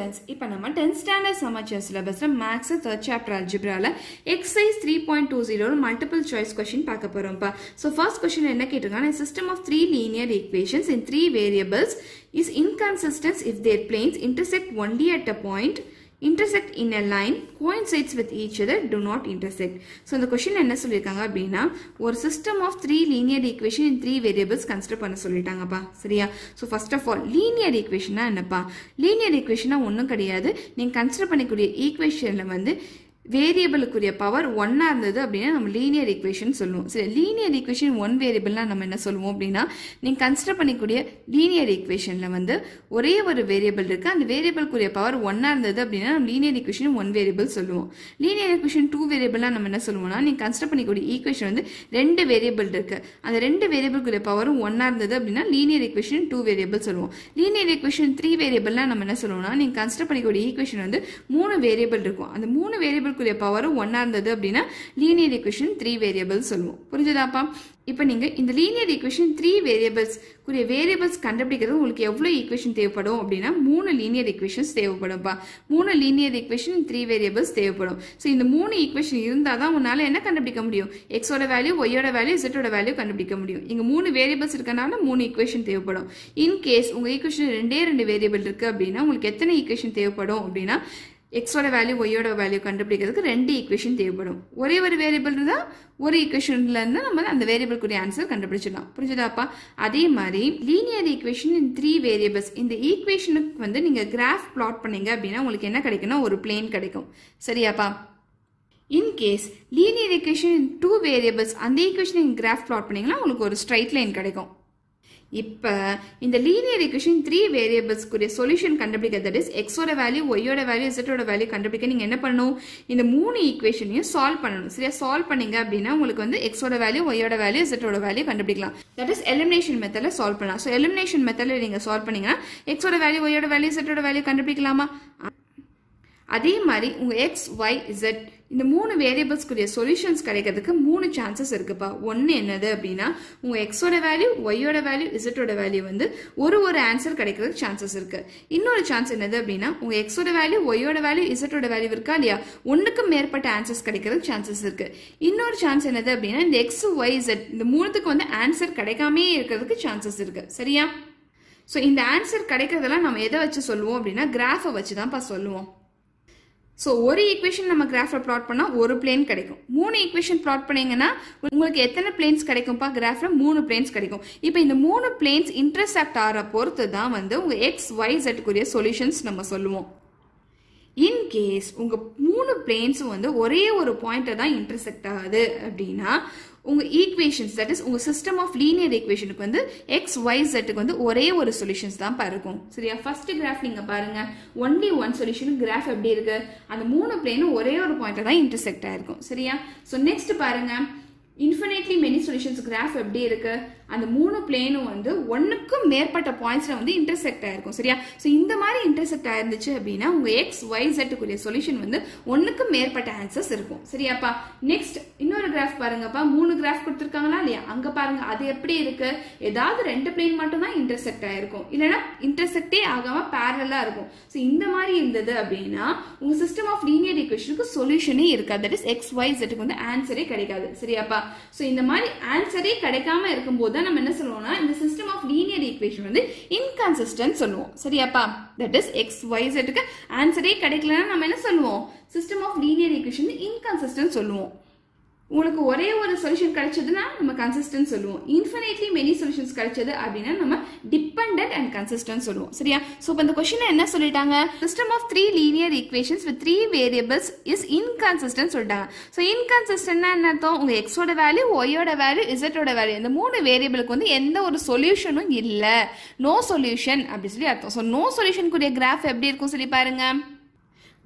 Students இப்போ நம்ம tenth standard Samacheer சிலபஸில் மேக்ஸ் தேர்ட் சாப்டர் அல்ஜிப்ரால exercise three point two zero multiple choice question பார்க்க போகிறோம்ப்பா ஸோ ஃபர்ஸ்ட் கொஸ்டின் என்ன கேட்டிருக்காங்க system of three linear equations in three variables is inconsistent if their planes intersect only at a point intersect in a line coincides with each other do not intersect so இந்த question என்ன சொல்லியிருக்காங்க அப்படின்னா ஒரு system of three linear equation in three variables consider பண்ண சொல்லிட்டாங்கப்பா சரியா so first of all linear ஈக்குவேஷனா என்னப்பா லீனியர் ஈக்குவேஷனா ஒன்றும் கிடையாது நீங்கள் கன்சிடர் பண்ணக்கூடிய ஈக்குவேஷனில் வந்து வேரியபிளுக்குரிய பவர் ஒன்னா இருந்தது அப்படின்னா நம்ம லீனியர் ஈக்குவேஷன் சொல்லுவோம் சரி லீனியர் ஈக்குவேஷன் ஒன் வேரியபிள்னா நம்ம என்ன சொல்லுவோம் அப்படின்னா நீங்கள் கன்சிடர் பண்ணிக்கூடிய லீனியர் ஈக்குவேஷனில் வந்து ஒரே ஒரு வேரியபிள் இருக்குது அந்த வேரியபிளுக்குரிய பவர் ஒன்னா இருந்தது அப்படின்னா நம்ம லீனியர் ஈக்குவேஷன் ஒன் வேரியபிள் சொல்லுவோம் லீனியர் ஈக்குவேஷன் டூ வேரியபிள்னா நம்ம என்ன சொல்லுவோம்னா நீங்கள் கன்சிடர் பண்ணிக்கூடிய ஈக்குவேஷன் வந்து ரெண்டு வேரியபிள் இருக்குது அந்த ரெண்டு வேரியபிளுக்குரிய பவரும் ஒன்னா இருந்தது அப்படின்னா லீனியர் ஈக்குவேஷன் டூ வேரியபிள் சொல்லுவோம் லீனியர் ஈக்குவேஷன் த்ரீ வேரியபிள்னா நம்ம என்ன சொல்லுவோம்னா நீங்கள் கன்சிடர் பண்ணிக்கூடிய ஈக்குவேஷன் வந்து மூணு வேரியபிள் இருக்கும் அந்த மூணு வேரியபிள் வேரியபிள்குரிய பவரும் ஒன்னா இருந்தது அப்படின்னா லீனியர் ஈக்குவேஷன் த்ரீ வேரியபிள் சொல்லுவோம் புரிஞ்சுதாப்பா இப்போ நீங்கள் இந்த லீனியர் ஈக்குவேஷன் த்ரீ வேரியபிள்ஸ் குரிய வேரியபிள்ஸ் கண்டுபிடிக்கிறது உங்களுக்கு எவ்வளோ ஈக்குவேஷன் தேவைப்படும் அப்படின்னா மூணு லீனியர் ஈக்குவேஷன்ஸ் தேவைப்படும்ப்பா மூணு லீனியர் ஈக்குவேஷன் த்ரீ வேரியபிள்ஸ் தேவைப்படும் ஸோ இந்த மூணு ஈக்குவேஷன் இருந்தால் தான் உன்னால் என்ன கண்டுபிடிக்க முடியும் எக்ஸோட வேல்யூ ஒய்யோட வேல்யூ இசட்டோட வேல்யூ கண்டுபிடிக்க முடியும் இங்கே மூணு வேரியபிள்ஸ் இருக்கனால மூணு ஈக்குவேஷன் தேவைப்படும் இன் கேஸ் உங்கள் ஈக்குவேஷன் ரெண்டே ரெண்டு வேரியபிள் இருக்குது அப்படின்னா உங்களுக்கு எத்தனை ஈக்குவேஷன் தேவைப்படும் அப்படின்னா எக்ஸோட வேல்யூ ஒய்யோட வேல்யூ கண்டுபிடிக்கிறதுக்கு ரெண்டு ஈக்குவேஷன் தேவைப்படும் ஒரே ஒரு வேரியபிள் இருந்தால் ஒரு ஈக்குவேஷன்ல இருந்து நம்ம அந்த வேரியபிள்குரிய ஆன்சர் கண்டுபிடிச்சிடலாம் புரிஞ்சுதாப்பா அதே மாதிரி linear equation in three variables இந்த ஈக்குவேஷனுக்கு வந்து நீங்க கிராஃப் பிளாட் பண்ணீங்க அப்படின்னா உங்களுக்கு என்ன கிடைக்கும்னா ஒரு பிளேன் கிடைக்கும் சரியாப்பா in case linear equation in two variables அந்த ஈக்குவேஷன் நீங்கள் கிராஃப் பிளாட் பண்ணீங்கன்னா உங்களுக்கு ஒரு ஸ்ட்ரைட் லைன் கிடைக்கும் இப்போ இந்த லீனியர் ஈக்குவேஷன் த்ரீ வேரியபிள்ஸ்க்குரிய சொல்யூஷன் கண்டுபிடிக்க தட் இஸ் எக்ஸோட வேல்யூ ஒய்யோட வேல்யூ இசட்டோட வேல்யூ கண்டுபிடிக்க நீங்கள் என்ன பண்ணணும் இந்த மூணு ஈக்குவேஷனையும் சால்வ் பண்ணணும் சரியா சால்வ் பண்ணீங்க அப்படின்னா உங்களுக்கு வந்து எக்ஸோட வேல்யூ ஒய்யோட வேல்யூ இசட்டோட வேல்யூ கண்டுபிடிக்கலாம் தட் இஸ் எலிமினேஷன் மெத்தடில் சால்வ் பண்ணலாம் ஸோ எலிமினேஷன் மெத்தடில் நீங்கள் சால்வ் பண்ணீங்கன்னா எக்ஸோட வேல்யூ ஒய்யோட வேல்யூ இசட்டோட வேல்யூ கண்டுபிடிக்கலாமா அதே மாதிரி உங்கள் எக்ஸ் ஒய் இசட் இந்த மூணு வேரியபிள்ஸ்க்குரிய சொல்யூஷன்ஸ் கிடைக்கிறதுக்கு மூணு சான்சஸ் இருக்குப்பா ஒன்று என்னது அப்படின்னா உங்கள் எக்ஸோட வேல்யூ ஒய்யோட வேல்யூ இசட்டோட வேல்யூ வந்து ஒரு ஒரு ஆன்சர் கிடைக்கிறதுக்கு சான்சஸ் இருக்கு இன்னொரு சான்ஸ் என்னது அப்படின்னா உங்கள் எக்ஸோட வேல்யூ ஒய்யோட வேல்யூ இசட்டோட வேல்யூ இருக்கா இல்லையா ஒன்றுக்கும் மேற்பட்ட ஆன்சர்ஸ் கிடைக்கிறதுக்கு சான்சஸ் இருக்கு இன்னொரு சான்ஸ் என்னது அப்படின்னா இந்த எக்ஸ் ஒய் இசட் இந்த மூணுத்துக்கு வந்து ஆன்சர் கிடைக்காமே இருக்கிறதுக்கு சான்சஸ் இருக்கு சரியா ஸோ இந்த ஆன்சர் கிடைக்கிறதெல்லாம் நம்ம எதை வச்சு சொல்லுவோம் அப்படின்னா கிராஃபை வச்சு தான்ப்பா சொல்லுவோம் ஸோ ஒரு ஈக்குவேஷன் நம்ம கிராஃபில் ப்ளாட் பண்ணால் ஒரு பிளேன் கிடைக்கும் மூணு ஈக்குவேஷன் ப்ளாட் பண்ணீங்கன்னா உங்களுக்கு எத்தனை பிளேன்ஸ் கிடைக்கும்ப்பா கிராஃபில் மூணு பிளேன்ஸ் கிடைக்கும் இப்போ இந்த மூணு பிளேன்ஸ் இன்டர்செக்ட் ஆகிற பொறுத்து தான் வந்து உங்கள் எக்ஸ் ஒய் ஜெட்டுக்குரிய சொல்யூஷன்ஸ் நம்ம சொல்லுவோம் இன் கேஸ் உங்கள் மூணு பிளேன்ஸும் வந்து ஒரே ஒரு பாயிண்ட்டை தான் இன்டர்செக்ட் ஆகுது அப்படின்னா உங்கள் ஈக்குவேஷன்ஸ் தட் இஸ் உங்கள் சிஸ்டம் ஆஃப் லீனியர் ஈக்குவேஷனுக்கு வந்து எக்ஸ் ஒய் ஜெட்டுக்கு வந்து ஒரே ஒரு சொல்யூஷன்ஸ் தான் இருக்கும் சரியா ஃபர்ஸ்ட் கிராஃப் நீங்கள் பாருங்க ஒன்லி ஒன் சொல்யூஷன் கிராஃப் எப்படி இருக்கு அந்த மூணு பிளேனும் ஒரே ஒரு பாயிண்ட்டை தான் இன்டர்செக்ட் ஆயிருக்கும் சரியா ஸோ நெக்ஸ்ட் பாருங்க இன்ஃபினிட்லி மெனி சொல்யூஷன்ஸ் கிராஃப் எப்படி இருக்கு அந்த மூணு பிளேனும் வந்து ஒன்றுக்கும் மேற்பட்ட பாயிண்ட்ஸ்ல வந்து இன்டர்செக்ட் ஆயிருக்கும் சரியா ஸோ இந்த மாதிரி இன்டர்செக்ட் ஆயிருந்துச்சு அப்படின்னா உங்க எக்ஸ் ஒய் ஜெட்டுக்குரிய சொல்யூஷன் வந்து ஒன்றுக்கும் மேற்பட்ட ஆன்சர்ஸ் இருக்கும் சரியாப்பா நெக்ஸ்ட் இன்னொரு கிராஃப் பாருங்கப்பா மூணு கிராஃப் கொடுத்துருக்காங்களா இல்லையா அங்க பாருங்க அது எப்படி இருக்கு ஏதாவது ரெண்டு பிளேன் மட்டும் தான் இன்டர்செக்ட் ஆயிருக்கும் இல்லைன்னா இன்டர்செக்டே ஆகாம பேரலா இருக்கும் ஸோ இந்த மாதிரி இருந்தது அப்படின்னா உங்க சிஸ்டம் ஆஃப் லீனியர் ஈக்குவேஷனுக்கு சொல்யூஷனே இருக்காது தட் இஸ் எக்ஸ் ஒய் ஜெட்டுக்கு வந்து ஆன்சரே கிடைக்காது சரியாப்பா ஸோ இந்த மாதிரி ஆன்சரே கிடைக்காம இருக்கும்போது தான் நம்ம என்ன சொல்லுவோம்னா இந்த சிஸ்டம் ஆஃப் லீனியர் ஈக்குவேஷன் வந்து இன்கன்சிஸ்டன்ட் சொல்லுவோம் சரியாப்பா தட் இஸ் எக்ஸ் ஒய் செட்டுக்கு ஆன்சரே கிடைக்கலன்னா நம்ம என்ன சொல்லுவோம் system of linear equation inconsistent சொல்லுவோம் உங்களுக்கு ஒரே ஒரு சொல்யூஷன் கிடைச்சதுன்னா நம்ம கன்சிஸ்டன்ட் சொல்லுவோம் இன்ஃபினிட்லி மெனி சொல்யூஷன்ஸ் கிடைச்சது அப்படின்னா நம்ம டிபெண்ட் அண்ட் கன்சிஸ்டன்ட் சொல்லுவோம் சரியா ஸோ இப்போ இந்த கொஸ்டின் என்ன சொல்லிட்டாங்க system of three linear equations with three variables is inconsistent சொல்லிட்டாங்க ஸோ இன்கன்சிஸ்டன்ட்னா என்ன அர்த்தம் உங்க எக்ஸோட வேல்யூ ஒய்யோட வேல்யூ இசட்டோட வேல்யூ இந்த மூணு வேரியபிளுக்கு வந்து எந்த ஒரு சொல்யூஷனும் இல்லை நோ சொல்யூஷன் அப்படி சொல்லி அர்த்தம் ஸோ நோ சொல்யூஷனுக்குரிய கிராஃப் எப்படி இருக்கும் சொல்லி பாருங்க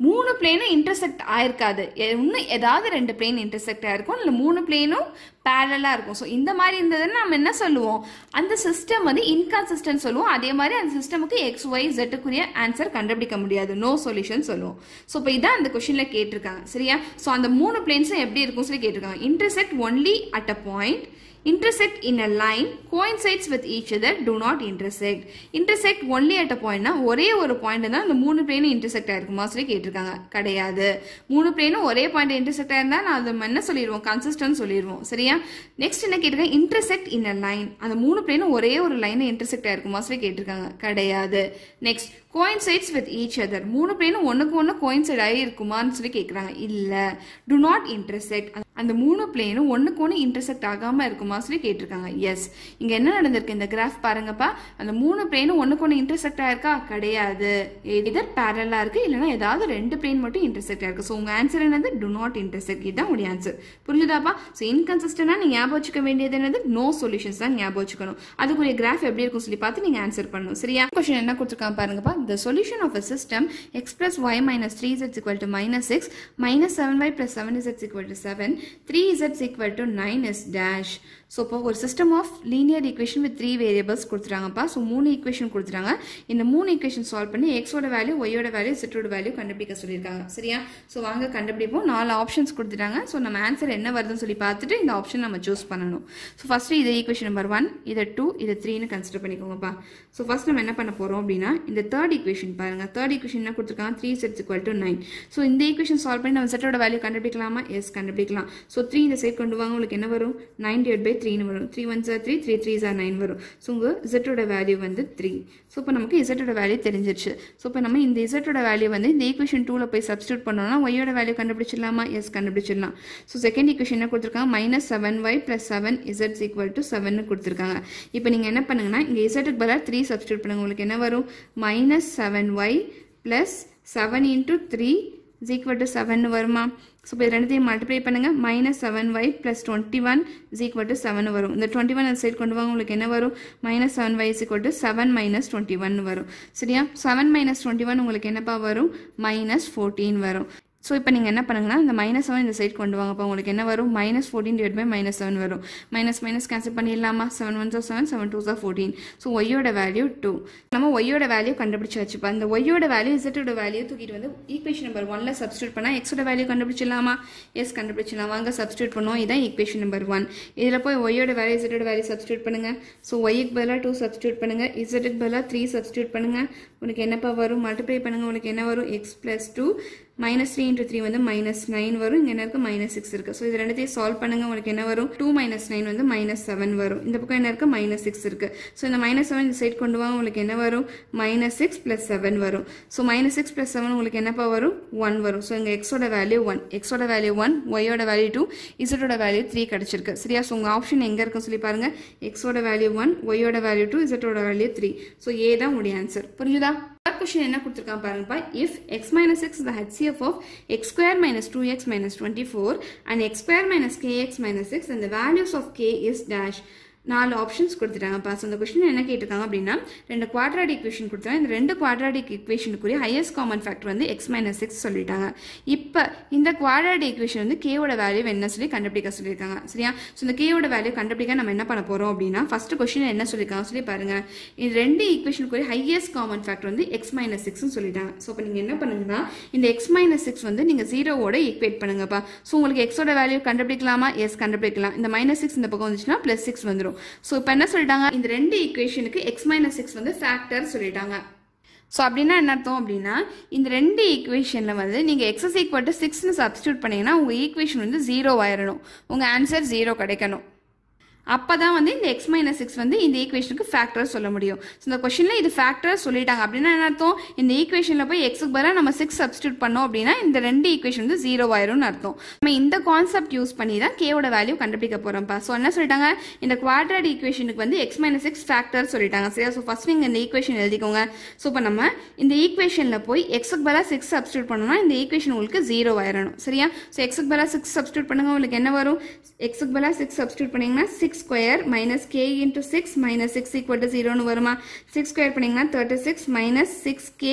மூணு பிளேனும் இன்டர்செக்ட் ஆயிருக்காது எ- இன்னும் ஏதாவது ரெண்டு பிளேன் இன்டர்செக்ட் ஆயிருக்கும் இல்லை மூணு பிளேனும் பேரலாக இருக்கும் ஸோ இந்த மாதிரி இருந்ததுன்னா நம்ம என்ன சொல்லுவோம் அந்த சிஸ்டம் வந்து இன்கன்சிஸ்டன்ட் சொல்லுவோம் அதே மாதிரி அந்த சிஸ்டமுக்கு எக்ஸ் ஒய் ஜெட்டுக்குரிய ஆன்சர் கண்டுபிடிக்க முடியாது நோ சொல்யூஷன் சொல்லுவோம் ஸோ இப்போ இதான் அந்த கொஷினில் கேட்டிருக்காங்க சரியா ஸோ அந்த மூணு பிளேன்ஸும் எப்படி இருக்கும் சொல்லி கேட்டிருக்காங்க intersect only at a point intersect in a line coincides with each other do not intersect intersect only at a point னா ஒரே ஒரு பாயிண்ட் தான் அந்த மூணு பிளேனும் intersect ஆயிருக்குமா சொல்லி கேட்டிருக்காங்க கிடையாது மூணு பிளேனும் ஒரே பாயிண்ட் intersect ஆயிருந்தா நான் அதை என்ன சொல்லிடுவோம் கன்சிஸ்டன்ட் சொல்லிடுவோம் சரியா நெக்ஸ்ட் என்ன கேட்டிருக்காங்க intersect in a line அந்த மூணு பிளேனும் ஒரே ஒரு லைனை intersect ஆயிருக்குமா சொல்லி கேட்டிருக்காங்க கிடையாது next coincides with each other மூணு பிளேனும் ஒண்ணுக்கு ஒன்று coincide ஆகி இருக்குமான்னு சொல்லி கேட்குறாங்க இல்ல do not intersect அந்த மூணு பிளேனும் ஒண்ணுக்கு ஒன்று இன்டர்செக்ட் ஆகாம இருக்குமா சொல்லி கேட்டிருக்காங்க எஸ் இங்க என்ன நடந்திருக்கு இந்த கிராஃப் பாருங்கப்பா அந்த மூணு பிளேனும் ஒண்ணுக்கு ஒன்று இன்டர்செக்ட் ஆயிருக்கா கிடையாது இதர் பேரலா இருக்கு இல்லைன்னா ஏதாவது ரெண்டு பிளேன் மட்டும் இன்டர்செக்ட் ஆயிருக்கு ஸோ உங்க ஆன்சர் என்னது டு நாட் இன்டர்செக்ட் இதுதான் உடைய ஆன்சர் புரிஞ்சுதாப்பா ஸோ இன்கன்சிஸ்டன்டா நீங்க ஞாபகம் வச்சுக்க வேண்டியது என்னது நோ சொல்யூஷன்ஸ் தான் ஞாபகம் வச்சுக்கணும் அதுக்குரிய கிராஃப் எப்படி இருக்கும் சொல்லி பார்த்து நீங்க ஆன்சர் பண்ணணும் சரியா கொஸ்டின் என்ன கொடுத்துருக்காங்க பாருங்கப்பா the solution of a system x plus y minus 3z is equal to minus 6 minus 7y plus 7z is equal to 7 3z is equal to 9 is dash so இப்போ ஒரு system of linear equation with three variables கொடுத்துறாங்கப்பா so மூணு equation கொடுத்துறாங்க இந்த மூணு equation solve பண்ணி எக்ஸோட value ஒய்யோட வேல்யூ செட்டோட வேல்யூ கண்டுபிடிக்க சொல்லியிருக்காங்க சரியா ஸோ வாங்க கண்டுபிடிப்போம் நாலு ஆப்ஷன்ஸ் கொடுத்துட்டாங்க ஸோ நம்ம ஆன்சர் என்ன வருதுன்னு சொல்லி பார்த்துட்டு இந்த ஆப்ஷன் நம்ம சூஸ் பண்ணணும் ஸோ ஃபஸ்ட்டு இது ஈக்குவேஷன் நம்பர் ஒன் இதை டூ இதை த்ரீன்னு கன்சிடர் பண்ணிக்கோங்கப்பா ஸோ ஃபர்ஸ்ட் நம்ம என்ன பண்ண போகிறோம் அப்படின்னா இந்த தேர்ட் ஈக்குவேஷன் பாருங்க தேர்ட் ஈக்குவேஷன் என்ன கொடுத்துருக்காங்க த்ரீ செட்ஸ் ஈக்குவல் டு நைன் ஸோ இந்த ஈக்குவேஷன் சால்வ் பண்ணி நம்ம செட்டோட வேல்யூ கண்டுபிடிக்கலாமா எஸ் கண்டுபிடிக்கலாம் ஸோ த்ரீ இந்த சைட் கொண்டு வாங்க உங்களுக்கு என்ன வரும் நைன் டிவைட் பை த்ரீன்னு வரும் த்ரீ ஒன் சார் த்ரீ த்ரீ த்ரீ சார் நைன் வரும் ஸோ உங்கள் இசட்டோட வேல்யூ வந்து த்ரீ ஸோ இப்போ நமக்கு இசட்டோட வேல்யூ தெரிஞ்சிருச்சு ஸோ இப்போ நம்ம இந்த இசட்டோட வேல்யூ வந்து இந்த ஈக்குவேஷன் டூவில் போய் சப்ஸ்டியூட் பண்ணோம்னா ஒய்யோட வேல்யூ கண்டுபிடிச்சிடலாமா எஸ் கண்டுபிடிச்சிடலாம் ஸோ செகண்ட் ஈக்குவேஷன் என்ன கொடுத்துருக்காங்க minus seven y plus seven இசட்ஸ் ஈக்குவல் டு செவன் கொடுத்துருக்காங்க இப்போ நீங்கள் என்ன பண்ணுங்கன்னா இங்கே இசட்டுக்கு பதிலாக த்ரீ சப்ஸ்டியூட் பண்ணுங்க உங்களுக்கு என்ன வரும் minus seven y plus seven into three is equal to seven வருமா ஸோ இப்போ இது ரெண்டுத்தையும் மல்டிப்ளை பண்ணுங்க minus seven y plus twenty one is equal to seven வரும் இந்த டுவெண்ட்டி ஒன் அந்த சைடு கொண்டு வாங்க உங்களுக்கு என்ன வரும் minus seven y is equal to seven minus twenty one வரும் சரியா செவன் மைனஸ் டுவெண்ட்டி ஒன் உங்களுக்கு என்னப்பா வரும் மைனஸ் ஃபோர்டீன் வரும் ஸோ இப்போ நீங்கள் என்ன பண்ணுங்கன்னா இந்த மைனஸ் செவன் இந்த சைடு கொண்டு வாங்கப்போ உங்களுக்கு என்ன வரும் minus fourteen divide by minus seven வரும் மைனஸ் மைனஸ் கேன்சல் பண்ணிடலாமா seven one seven seven two சார் ஃபோர்டீன் ஸோ ஒய்யோட வேல்யூ டூ நம்ம ஒய்யோட வேல்யூ கண்டுபிடிச்சு வச்சுப்பா அந்த ஒய்யோட வேல்யூ இசட்டோட வேல்யூ தூக்கிட்டு வந்து ஈக்குவேஷன் நம்பர் ஒன்ல சப்ஸ்டியூட் பண்ணால் எக்ஸோட வேல்யூ கண்டுபிடிச்சிடலாமா எஸ் கண்டுபிடிச்சிடலாம் வாங்க சப்ஸ்டியூட் பண்ணுவோம் இதான் ஈக்குவேஷன் நம்பர் ஒன் இதில் போய் ஒய்யோட வேல்யூ இசட்டோட வேல்யூ சப்ஸ்டியூட் பண்ணுங்க ஸோ ஒய்க்கு பதிலாக டூ சப்ஸ்டியூட் பண்ணுங்க இசட்டுக்கு பதிலாக த்ரீ சப்ஸ்டியூட் பண்ணுங்க உனக்கு என்னப்பா வரும் மல்டிப்ளை பண்ணுங்க உனக்கு என்ன வரும் x plus two minus three into three வந்து மைனஸ் நைன் வரும் இங்கே என்ன இருக்கு மைனஸ் சிக்ஸ் இருக்கு ஸோ இது ரெண்டுத்தையும் சால்வ் பண்ணுங்க உங்களுக்கு என்ன வரும் டூ மைனஸ் நைன் வந்து மைனஸ் செவன் வரும் இந்த பக்கம் என்ன இருக்கு மைனஸ் சிக்ஸ் இருக்கு ஸோ இந்த மைனஸ் செவன் இந்த சைட் கொண்டு வாங்க உங்களுக்கு என்ன வரும் மைனஸ் சிக்ஸ் பிளஸ் செவன் வரும் so minus six plus seven உங்களுக்கு என்னப்பா வரும் ஒன் வரும் ஸோ இங்கே எக்ஸோட வேல்யூ ஒன் எக்ஸோட வேல்யூ ஒன் ஒய்யோட வேல்யூ டூ இசட்டோட வேல்யூ த்ரீ கிடைச்சிருக்கு சரியா ஸோ உங்கள் ஆப்ஷன் எங்கே இருக்குன்னு சொல்லி பாருங்க எக்ஸோட வேல்யூ ஒன் ஒய்யோட வேல்யூ டூ இசட்டோட வேல்யூ த்ரீ ஸோ ஏ தான் உடைய ஆன்சர் புரிஞ்சுதா Third question என்ன கொடுத்துருக்கான் பாருங்கப்பா if x minus x is the HCF of x square minus 2x minus 24 and x square minus kx minus x and the values of k is dash நாலு options கொடுத்துட்டாங்கப்பா so இந்த question என்ன கேட்டிருக்காங்க அப்படின்னா ரெண்டு குவாட்ராடிக் இக்குவேஷன் கொடுத்தாங்க இந்த ரெண்டு குவாட்ராடிக் இக்குவேஷனுக்குரிய ஹையஸ்ட் காமன் ஃபேக்டர் வந்து எக்ஸ் மைனஸ் சிக்ஸ் சொல்லிட்டாங்க இப்போ இந்த குவாட்ராடிக் இக்குவேஷன் வந்து கேவோட வேல்யூ என்ன சொல்லி கண்டுபிடிக்க சொல்லியிருக்காங்க சரியா ஸோ இந்த கேவோட வேல்யூ கண்டுபிடிக்க நம்ம என்ன பண்ண போகிறோம் அப்படின்னா ஃபர்ஸ்ட் கொஸ்டின் என்ன சொல்லியிருக்காங்க சொல்லி பாருங்க இது ரெண்டு ஈக்குவேஷனுக்குரிய ஹையஸ்ட் காமன் ஃபேக்டர் வந்து எக்ஸ் மைனஸ் சிக்ஸ்னு சொல்லிட்டாங்க ஸோ இப்போ நீங்கள் என்ன பண்ணுங்கன்னா இந்த எக்ஸ் மைனஸ் சிக்ஸ் வந்து நீங்கள் ஜீரோவோட ஈக்குவேட் பண்ணுங்கப்பா ஸோ உங்களுக்கு எக்ஸோட வேல்யூ கண்டுபிடிக்கலாமா எஸ் கண்டுபிடிக்கலாம் இந்த மைனஸ் சிக்ஸ் இந்த பக்கம் வந்துச்சுன்னா ப்ளஸ் சிக்ஸ் வந்துடும் ஸோ இப்போ என்ன சொல்லிட்டாங்க இந்த ரெண்டு ஈக்குவேஷனுக்கு எக்ஸ் மைனஸ் சிக்ஸ் வந்து ஃபேக்டர் சொல்லிட்டாங்க ஸோ அப்படின்னா என்ன அர்த்தம் அப்படின்னா இந்த ரெண்டு ஈக்குவேஷனில் வந்து நீங்கள் எக்ஸஸ் ஈக்குவல் டு சிக்ஸ்னு சப்ஸ்டியூட் பண்ணீங்கன்னா உங்கள் ஈக்குவேஷன் வந்து ஜீரோ ஆயிடணும் உங்கள் ஆன்சர் ஜீரோ கிடைக்கணும் அப்போ தான் வந்து இந்த எக்ஸ் மைனஸ் சிக்ஸ் வந்து இந்த ஈக்குவேஷனுக்கு ஃபேக்டர் சொல்ல முடியும் ஸோ இந்த கொஷனில் இது ஃபேக்டர் சொல்லிட்டாங்க அப்படின்னா என்ன அர்த்தம் இந்த ஈக்குவேஷனில் போய் எக்ஸுக்கு பதிலாக நம்ம சிக்ஸ் சப்ஸ்டியூட் பண்ணோம் அப்படின்னா இந்த ரெண்டு ஈக்குவேஷன் வந்து ஜீரோ ஆயிரும்னு அர்த்தம் நம்ம இந்த கான்செப்ட் யூஸ் பண்ணி தான் கேவோட வேல்யூ கண்டுபிடிக்க போகிறோம்ப்பா ஸோ என்ன சொல்லிட்டாங்க இந்த குவாட்ரட் ஈக்குவேஷனுக்கு வந்து எக்ஸ் மைனஸ் சிக்ஸ் ஃபேக்டர் சொல்லிட்டாங்க சரியா ஸோ ஃபர்ஸ்ட் நீங்கள் இந்த ஈக்குவேஷன் எழுதிக்கோங்க ஸோ இப்போ நம்ம இந்த ஈக்குவேஷனில் போய் எக்ஸுக்கு பதிலாக சிக்ஸ் சப்ஸ்டியூட் பண்ணோம்னா இந்த ஈக்குவேஷன் உங்களுக்கு ஜீரோ ஆயிடணும் சரியா ஸோ எக்ஸுக்கு பதிலாக சிக்ஸ் சப்ஸ்டியூட் பண்ணுங்க உங்களுக்கு என்ன வரும் எக்ஸுக்கு பதிலாக சிக்ஸ் சப்ஸ்டியூட் பண்ணீங்கன்னா six square minus k into six minus six equal to ஜீரோன்னு வருமா சிக்ஸ் ஸ்கொயர் பண்ணீங்கன்னா thirty six minus six k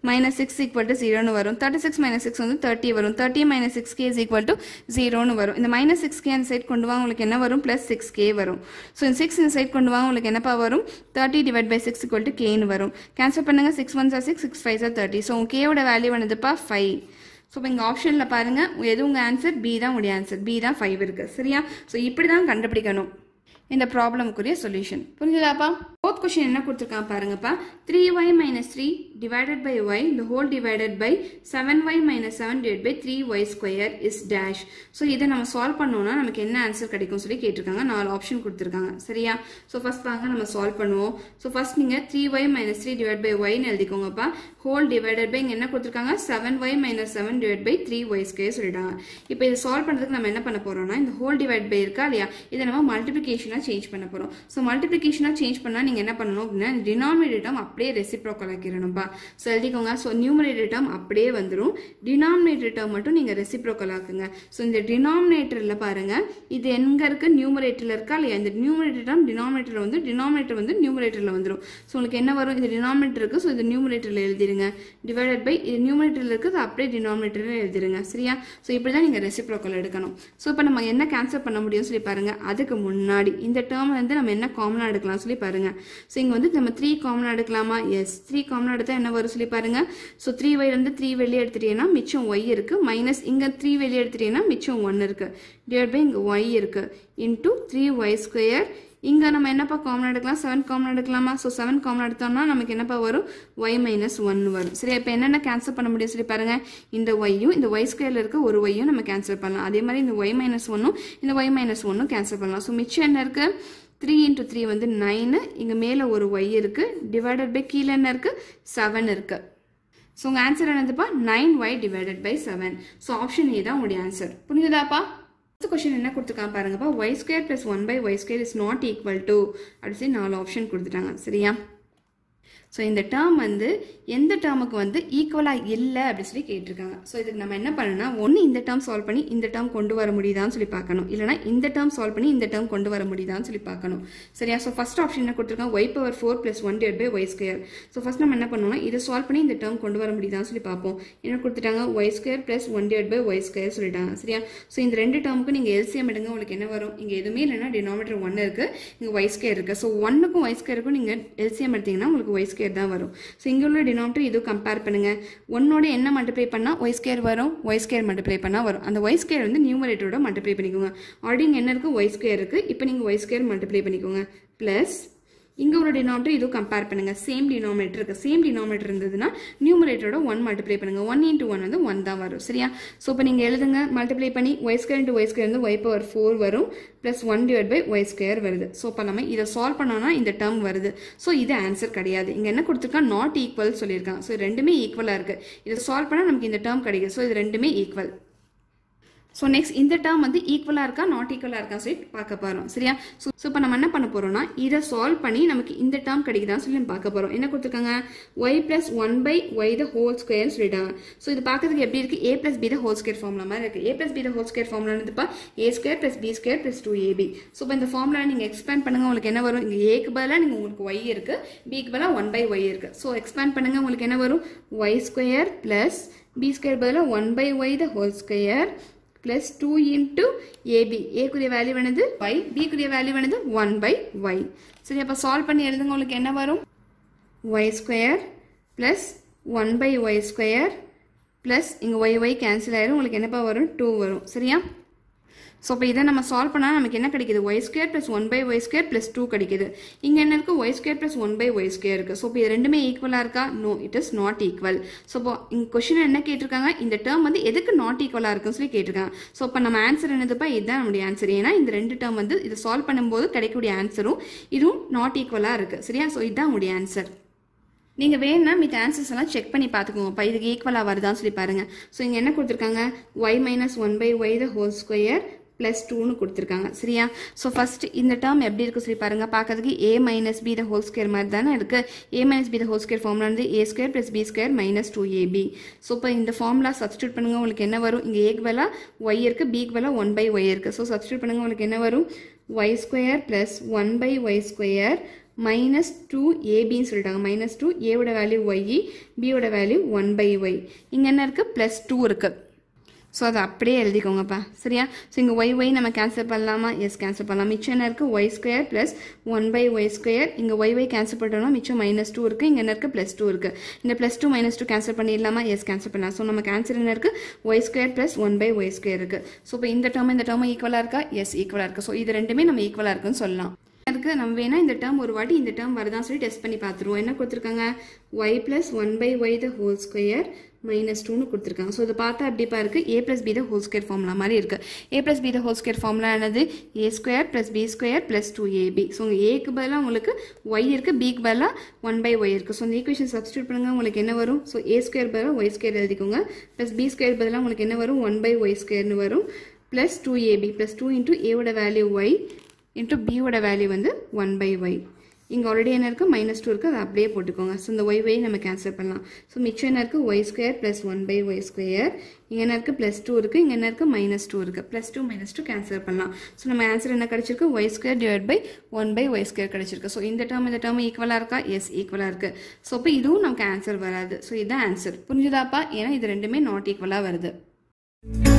minus six equal to ஜீரோன்னு வரும் தேர்ட்டி சிக்ஸ் மைனஸ் சிக்ஸ் வந்து தேர்ட்டி வரும் thirty minus six k is equal to ஜீரோன்னு வரும் இந்த மைனஸ் சிக்ஸ் கே அந்த சைட் கொண்டு வாங்க உங்களுக்கு என்ன வரும் ப்ளஸ் சிக்ஸ் கே வரும் ஸோ இந்த சிக்ஸ் இந்த சைட் கொண்டு வாங்க உங்களுக்கு என்னப்பா வரும் thirty divide by six equal to கேன்னு வரும் கேன்சல் பண்ணுங்க சிக்ஸ் ஒன் சார் சிக்ஸ் சிக்ஸ் ஃபைவ் சார் தேர்ட்டி ஸோ உங்கள் கேவோட வேல்யூ வந்ததுப்பா ஃபைவ் ஸோ இப்போ இங்கே ஆப்ஷனில் பாருங்கள் எது உங்கள் ஆன்சர் பி தான் உங்களுடைய ஆன்சர் பி தான் ஃபைவ் இருக்குது சரியா ஸோ இப்படி தான் கண்டுபிடிக்கணும் இந்த ப்ராப்ளமுக்குரிய சொல்யூஷன் புரிஞ்சுதாப்பா ஃபோர்த் கொஷின் என்ன கொடுத்துருக்கான் பாருங்கப்பா three y minus three divided by y இந்த whole divided by seven y minus seven divide by three y square is dash so இதை நம்ம சால்வ் பண்ணோம்னா நமக்கு என்ன ஆன்சர் கிடைக்கும் சொல்லி கேட்டிருக்காங்க நாலு ஆப்ஷன் கொடுத்துருக்காங்க சரியா ஸோ ஃபர்ஸ்ட் வாங்க நம்ம சால்வ் பண்ணுவோம் ஸோ ஃபர்ஸ்ட் நீங்கள் three y minus three divide by ஒய்னு எழுதிக்கோங்கப்பா ஹோல் டிவைடட் பை இங்கே என்ன கொடுத்துருக்காங்க seven y minus seven divide by three y square சொல்லிட்டாங்க இப்போ இதை சால்வ் பண்ணுறதுக்கு நம்ம என்ன பண்ண போறோம்னா இந்த ஹோல் டிவைட் பை இருக்கா இல்லையா இதை நம்ம மல்டிபிகேஷனாக சேஞ்ச் பண்ண போகிறோம் ஸோ மல்டிபிகேஷனாக சேஞ்ச் பண்ணால் நீங்கள் என்ன பண்ணணும் அப்படின்னா டினாமினேட்டர் டேர்ம் அப்படியே ரெசிப்ரோக்கல் ஆக்கிடணும்ப்பா ஸோ எழுதிக்கோங்க ஸோ நியூமரேட்டர் டேர்ம் அப்படியே வந்துடும் டினாமினேட்டர் டேர்ம் மட்டும் நீங்கள் ரெசிப்ரோக்கல் ஆக்குங்க ஸோ இந்த டினாமினேட்டரில் பாருங்க இது எங்கே இருக்கு நியூமரேட்டரில் இருக்கா இல்லையா இந்த நியூமரேட்டர் டேர்ம் டினாமினேட்டரில் வந்து டினாமினேட்டர் வந்து நியூமரேட்டரில் வந்துடும் ஸோ உங்களுக்கு என்ன வரும் இது டினாமினேட்டர் இருக்குது ஸோ இது நியூமரேட்டரில் எழுதிருங்க டிவைடட் பை இது நியூமரேட்டரில் இருக்குது அது அப்படியே டினாமினேட்டரில் எழுதிருங்க சரியா ஸோ இப்படி தான் நீங்கள் ரெசிப்ரோக்கல் எடுக்கணும் ஸோ இப்போ நம்ம என்ன கேன்சல் பண்ண முடியும்னு சொல்லி பாருங்க அதுக்கு முன்னாடி இந்த டேர்ம் வந்து நம்ம என்ன காமனாக எடுக்கலாம் சொல்லி பாருங்க ஸோ இங்கே வந்து நம்ம த்ரீ காமனாக எடுக்கலாமா எஸ் த்ரீ காமனாக எடுத்தால் என்ன வரும் சொல்லி பாருங்க ஸோ த்ரீ ஒய் வந்து த்ரீ வெளியே எடுத்துட்டீங்கன்னா மிச்சம் ஒய் இருக்கு மைனஸ் இங்கே த்ரீ வெளியே எடுத்துட்டீங்கன்னா மிச்சம் ஒன் இருக்கு டிவைட் பை இங்கே ஒய் இருக்கு இன்டூ த்ரீ ஒய் ஸ்கொயர் இங்கே நம்ம என்னப்பா காமன் எடுக்கலாம் செவன் காமன் எடுக்கலாமா ஸோ செவன் காமன் எடுத்தோம்னா நமக்கு என்னப்பா வரும் ஒய் மைனஸ் ஒன் வரும் சரி இப்போ என்னென்ன கேன்சல் பண்ண முடியும் சொல்லி பாருங்க இந்த ஒய்யும் இந்த ஒய் ஸ்கொயரில் இருக்க ஒரு ஒய்யும் நம்ம கேன்சல் பண்ணலாம் அதே மாதிரி இந்த ஒய் மைனஸ் ஒன்னும் இந்த ஒய் மைனஸ் ஒன்னும் கேன்சல் பண்ணலாம் ஸோ மிச்சம் என்ன இருக்கு த்ரீ இன்ட்டு த்ரீ வந்து நைனு இங்கே மேலே ஒரு ஒய் இருக்கு டிவைடட் பை கீழே என்ன இருக்கு செவன் இருக்கு ஸோ உங்கள் ஆன்சர் என்னதுப்பா nine y divided by seven so option a தான் உங்களுடைய ஆன்சர் புரிஞ்சுதாப்பா ஃபஸ்ட் கொஸ்டின் என்ன கொடுத்துருக்காங்க பாருங்கப்பா y square plus one by y square is not equal to அப்படி சொல்லி நாலு ஆப்ஷன் கொடுத்துட்டாங்க சரியா ஸோ இந்த டேர்ம் வந்து எந்த டேர்முக்கு வந்து ஈக்குவலாக இல்லை அப்படி சொல்லி கேட்டிருக்காங்க ஸோ இதுக்கு நம்ம என்ன பண்ணணும்னா ஒன்று இந்த டேர்ம் சால்வ் பண்ணி இந்த டேர்ம் கொண்டு வர முடியுதான்னு சொல்லி பார்க்கணும் இல்லைனா இந்த டேர்ம் சால்வ் பண்ணி இந்த டேர்ம் கொண்டு வர முடியுதான்னு சொல்லி பார்க்கணும் சரியா ஸோ ஃபஸ்ட் ஆப்ஷன் என்ன கொடுத்துருக்காங்க y power four plus one divide by y square so first நம்ம என்ன பண்ணணும்னா இதை சால்வ் பண்ணி இந்த டேர்ம் கொண்டு வர முடியுதான்னு சொல்லி பார்ப்போம் என்ன கொடுத்துட்டாங்க y square plus one divide by y square சொல்லிட்டாங்க சரியா ஸோ இந்த ரெண்டு டேர்முக்கு நீங்கள் எல்சிஎம் எடுங்க உங்களுக்கு என்ன வரும் இங்கே எதுவுமே இல்லைன்னா டினாமீட்டர் ஒன் இருக்குது இங்கே ஒய் ஸ்கொயர் இருக்குது ஸோ ஒன்னுக்கும் ஒய் ஸ்கொயருக்கும் நீங்கள் எல்சிஎம் எடுத்தீங்கன்னா உங்களுக்கு ஒய் ஸ்கொயர் தான் வரும் ஸோ இங்கே உள்ள டினாமிட்டர் இதுவும் கம்பேர் பண்ணுங்க ஒன்னோட என்ன மல்டிப்ளை பண்ணால் ஒய் ஸ்கொயர் வரும் ஒய் ஸ்கொயர் மல்டிப்ளை பண்ணால் வரும் அந்த ஒய் ஸ்கொயர் வந்து நியூமரேட்டரோட மல்டிப்ளை பண்ணிக்கோங்க ஆல்ரெடி இங்கே என்ன இருக்குது ஒய் ஸ்கொயர் இருக்குது இப்போ நீங்கள் ஒய் ஸ்கொயர் மல்டிப்ளை பண்ணிக்கோங்க ப்ளஸ் இங்கே ஒரு டினாமினேட்டர் இதுவும் கம்பேர் பண்ணுங்க சேம் டினாமினேட்டர் இருக்கு சேம் டினாமினேட்டர் இருந்ததுன்னா நியூமரேட்டரோட ஒன் மல்டிப்ளை பண்ணுங்க ஒன் இன்ட்டு ஒன் வந்து ஒன் தான் வரும் சரியா ஸோ இப்போ நீங்கள் எழுதுங்க மல்டிப்ளை பண்ணி y square into y square வந்து ஒய் பவர் ஃபோர் வரும் plus one divide by y square வருது ஸோ இப்போ நம்ம இதை சால்வ் பண்ணோம்னா இந்த டேர்ம் வருது ஸோ இது ஆன்சர் கிடையாது இங்கே என்ன கொடுத்துருக்கா நாட் ஈக்குவல் சொல்லியிருக்காங்க ஸோ ரெண்டுமே ஈக்குவலாக இருக்கு இதை சால்வ் பண்ணால் நமக்கு இந்த டேர்ம் கிடைக்குது ஸோ இது ரெண்டுமே ஈக்குவல் ஸோ நெக்ஸ்ட் இந்த டேர்ம் வந்து ஈக்குவலாக இருக்கா நாட் ஈக்குவலாக இருக்கா சொல்லி பார்க்க போகிறோம் சரியா ஸோ ஸோ இப்போ நம்ம என்ன பண்ண போகிறோம்னா இதை சால்வ் பண்ணி நமக்கு இந்த டேர்ம் கிடைக்குதான்னு சொல்லி நம்ம பார்க்க போகிறோம் என்ன கொடுத்துருக்காங்க y plus one by y the whole ஸ்கொயர்னு சொல்லிட்டாங்க ஸோ இது பார்க்கறதுக்கு எப்படி இருக்குது a plus b the whole square formula மாதிரி இருக்குது a plus b the whole square formula இருந்துப்பா a square plus b square plus two a b so இப்போ இந்த ஃபார்முலா நீங்கள் எக்ஸ்பேண்ட் பண்ணுங்க உங்களுக்கு என்ன வரும் இங்கே ஏக்கு பதிலாக நீங்கள் உங்களுக்கு ஒய் இருக்குது பிக்கு பதிலாக ஒன் பை ஒய் இருக்குது ஸோ எக்ஸ்பேண்ட் பண்ணுங்க உங்களுக்கு என்ன வரும் y square plus b square பதிலாக one by y the whole square plus 2 into AB. A குரிய வேல்யூ வேணுது y, B குரிய வேல்யூ வேணுது 1 by y. சரி அப்போ சால்வ் பண்ணி எழுதுங்க உங்களுக்கு என்ன வரும் y square plus 1 by y square plus இங்க y y cancel ஆயிரும் உங்களுக்கு என்னப்பா வரும் 2 வரும் சரியா ஸோ இப்போ இதை நம்ம சால்வ் பண்ணால் நமக்கு என்ன கிடைக்குது y square plus one by y square plus two கிடைக்குது இங்கே என்ன இருக்குது y square plus one by y square இருக்குது ஸோ இப்போ இது ரெண்டுமே ஈக்குவலாக இருக்கா no it is not equal so இப்போ இங்கே கொஷின் என்ன கேட்டிருக்காங்க இந்த டேர்ம் வந்து எதுக்கு நாட் ஈக்குவலாக இருக்குன்னு சொல்லி கேட்டிருக்காங்க ஸோ இப்போ நம்ம ஆன்சர் என்னதுப்பா இதுதான் நம்முடைய ஆன்சர் ஏன்னா இந்த ரெண்டு டேர்ம் வந்து இதை சால்வ் பண்ணும்போது கிடைக்கக்கூடிய ஆன்சரும் இதுவும் நாட் ஈக்குவலாக இருக்குது சரியா ஸோ இதுதான் உங்களுடைய ஆன்சர் நீங்கள் வேணும்னா மித்த ஆன்சர்ஸ் எல்லாம் செக் பண்ணி பார்த்துக்கோங்கப்பா இதுக்கு ஈக்குவலாக வருதான்னு சொல்லி பாருங்கள் ஸோ இங்கே என்ன கொடுத்துருக்காங்க y minus one by y the whole square plus டூன்னு கொடுத்துருக்காங்க சரியா ஸோ ஃபர்ஸ்ட் இந்த டேர்ம் எப்படி இருக்கு சொல்லி பாருங்க பார்க்கறதுக்கு a minus b the whole square மாதிரி தானே இருக்கு a minus b the whole square formula வந்து a square plus b square minus two a b so இப்போ இந்த ஃபார்முலா சப்ஸ்டியூட் பண்ணுங்க உங்களுக்கு என்ன வரும் இங்கே ஏக்கு வேலா ஒய் இருக்கு பிக்கு வேலா ஒன் பை ஒய் இருக்கு ஸோ சப்ஸ்டியூட் பண்ணுங்க உங்களுக்கு என்ன வரும் y square plus one by y square minus two ஏபின்னு சொல்லிட்டாங்க மைனஸ் டூ ஏவோட வேல்யூ ஒய் பியோட வேல்யூ ஒன் பை ஒய் இங்கே என்ன இருக்குது ப்ளஸ் டூ இருக்குது ஸோ அதை அப்படியே எழுதிக்கோங்கப்பா சரியா ஸோ இங்கே ஒய் ஒய் நம்ம கேன்சல் பண்ணலாமா எஸ் கேன்சல் பண்ணலாம் மிச்சம் என்ன இருக்குது y square plus one by y square இங்கே ஒய் ஒய் கேன்சல் பண்ணிட்டோம்னா மிச்சம் மைனஸ் டூ இருக்குது இங்கே என்ன இருக்குது ப்ளஸ் டூ இருக்குது இந்த plus two minus two cancel பண்ணிடலாமா எஸ் கேன்சல் பண்ணலாம் ஸோ நம்ம கேன்சல் என்ன இருக்குது y square plus one by y square இருக்குது ஸோ இப்போ இந்த டேர்ம் இந்த டேர்ம் ஈக்குவலாக இருக்கா எஸ் ஈக்குவலாக இருக்குது ஸோ இது ரெண்டுமே நம்ம ஈக்குவலாக இருக்குன்னு சொல்லலாம் அதுக்கு நம்ம வேணா இந்த டேர்ம் ஒரு வாட்டி இந்த டேர்ம் வருதான்னு சொல்லி டெஸ்ட் பண்ணி பார்த்துருவோம் என்ன கொடுத்துருக்காங்க y plus one by y the whole square minus டூன்னு கொடுத்துருக்காங்க ஸோ இதை பார்த்தா எப்படிப்பா இருக்குது a plus b the whole square formula மாதிரி இருக்குது a plus b the whole square formula என்னது a square plus b square plus two a b so ஏக்கு பதிலாக உங்களுக்கு ஒய் இருக்குது பிக்கு பதிலாக ஒன் பை ஒய் இருக்குது ஸோ இந்த ஈக்குவேஷன் சப்ஸ்டியூட் பண்ணுங்கள் உங்களுக்கு என்ன வரும் ஸோ ஏ ஸ்கொயர் பதிலாக ஒய் ஸ்கொயர் எழுதிக்கோங்க ப்ளஸ் பி ஸ்கொயர் பதிலாக உங்களுக்கு என்ன வரும் ஒன் பை ஒய் ஸ்கொயர்னு வரும் plus two a b plus two into ஏவோட வேல்யூ ஒய் இன்ட்டு பியோட வேல்யூ வந்து ஒன் பை ஒய் இங்கே ஆல்ரெடி என்ன இருக்குது மைனஸ் டூ இருக்குது அதை அப்படியே போட்டுக்கோங்க ஸோ இந்த ஒய் ஒய் நம்ம கேன்சல் பண்ணலாம் ஸோ மிச்சம் என்ன இருக்குது y square plus one by y square இங்கே என்ன இருக்குது ப்ளஸ் டூ இருக்குது இங்கே என்ன இருக்குது மைனஸ் டூ இருக்குது plus two minus two cancel பண்ணலாம் ஸோ நம்ம ஆன்சர் என்ன கிடச்சிருக்கு y square divide by one by y square கிடச்சிருக்கு ஸோ இந்த டேர்ம் இந்த டேர்ம் ஈக்குவலாக இருக்கா எஸ் ஈக்குவலாக இருக்குது ஸோ இப்போ இதுவும் நமக்கு ஆன்சர் வராது ஸோ இதுதான் ஆன்சர் புரிஞ்சுதாப்பா ஏன்னா இது ரெண்டுமே நாட் ஈக்குவலாக வருது